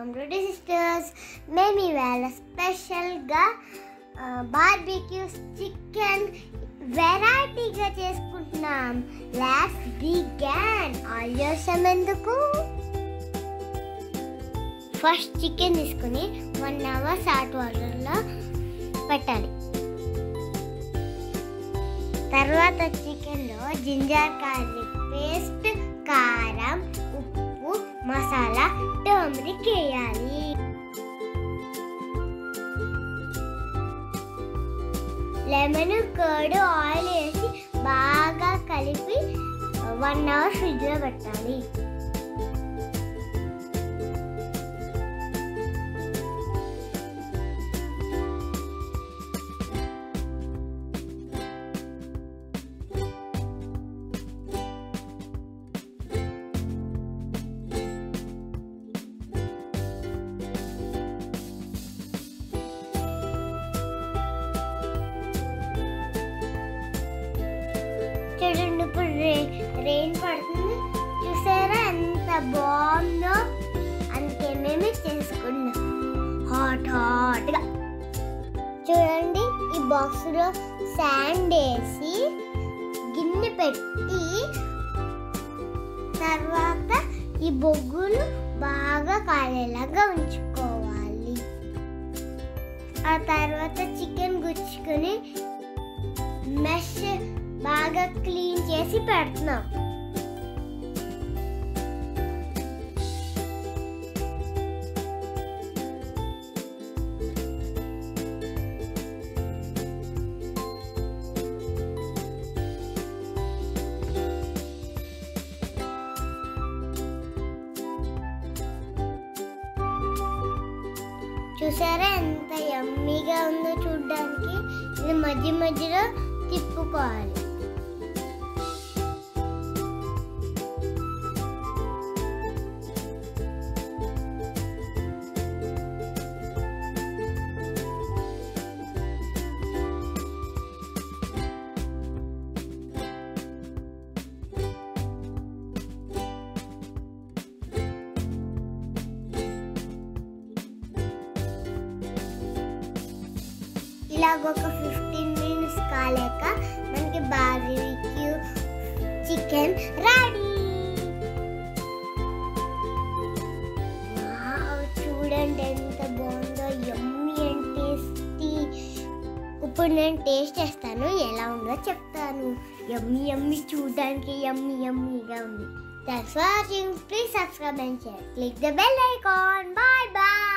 welcome to D sisters మేము ఈవేళ స్పెషల్గా బార్బిక్యూ చికెన్ వెరైటీగా చేసుకుంటున్నాం లెట్స్ బిగాన్ ఆలస్యం ఎందుకు ఫస్ట్ చికెన్ తీసుకుని వన్ అవర్ సాల్ట్ వాటర్లో పెట్టాలి తర్వాత చికెన్లో జింజర్ గార్లిక్ పేస్ట్ కారం ఉప్పు మసాలా టర్మరిక్ వేయాలి లెమన్ కర్డ్ ఆయిల్ వేసి బాగా కలిపి వన్ అవర్ ఫ్రిడ్జ్లో పెట్టాలి చూడండి ఇప్పుడు రే రెయిన్ పడుతుంది చూసారా ఎంత బాగుందో అందుకే మేము చేసుకున్నాం హాట్ హాట్గా చూడండి ఈ బాక్స్లో శాండ్ వేసి గిన్నె పెట్టి తర్వాత ఈ బొగ్గులు బాగా కాలేలాగా ఉంచుకోవాలి ఆ తర్వాత చికెన్ గుచ్చుకొని మెష్ బాగా క్లీన్ చేసి పెడుతున్నాం చూసారా ఎంత యమ్మీగా ఉందో చూడడానికి ఇది మధ్య మధ్యలో తిప్పుకోవాలి ఇలాగ ఒక ఫిఫ్టీన్ మినిట్స్ కాలేక మనకి బార్బిక్యూ చికెన్ రెడీ చూడండి ఎంత బాగుందో యమ్మీ అండ్ టేస్టీ ఇప్పుడు నేను టేస్ట్ చేస్తాను ఎలా ఉందో చెప్తాను యమ్మీ యమ్మీ చూడడానికి యమ్మీ యమ్మీగా ఉంది thanks for watching please subscribe and share click the bell icon bye bye